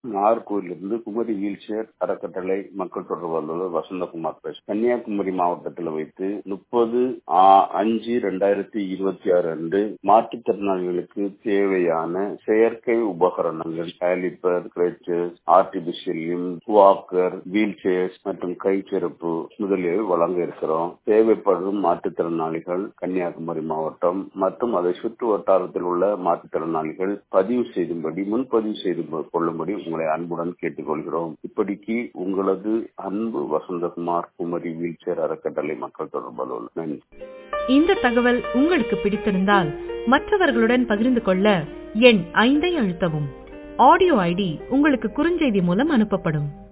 நாகர்கோவிலிருந்து Kumari wheel chair அறக்கட்டளை மக்கள் தொடர்பு அலுவலர் வசந்தகுமார் பேச கன்னியாகுமரி மாவட்டத்தில் வைத்து முப்பது அஞ்சு ரெண்டாயிரத்தி இருபத்தி ஆறு அன்று மாற்றுத்திறனாளிகளுக்கு தேவையான செயற்கை உபகரணங்கள் calliper crutches artificial limb walker wheel chairs மற்றும் கை செருப்பு முதலியவை வழங்க இருக்கிறோம் தேவைப்படும் மாற்றுத்திறனாளிகள் கன்னியாகுமரி மாவட்டம் மற்றும் அதை சுற்று வட்டாரத்தில் உள்ள மாற்றுத்திறனாளிகள் பதிவு செய்தும்படி முன்பதிவு செய்து கொள்ளும்படி உங்களை அன்புடன் கேட்டுக்கொள்கிறோம் இப்படிக்கு உங்களது அன்பு வசந்தகுமார் குமரி வீல் சேர் அறக்கட்டளை மக்கள் தொடர்பு அலுவலர் நன்றி இந்த தகவல் உங்களுக்கு பிடித்திருந்தால் மற்றவர்களுடன் பகிர்ந்து கொள்ள எண் ஐந்தை அழுத்தவும் ஆடியோ ஐடி உங்களுக்கு குறுஞ்செய்தி மூலம் அனுப்பப்படும்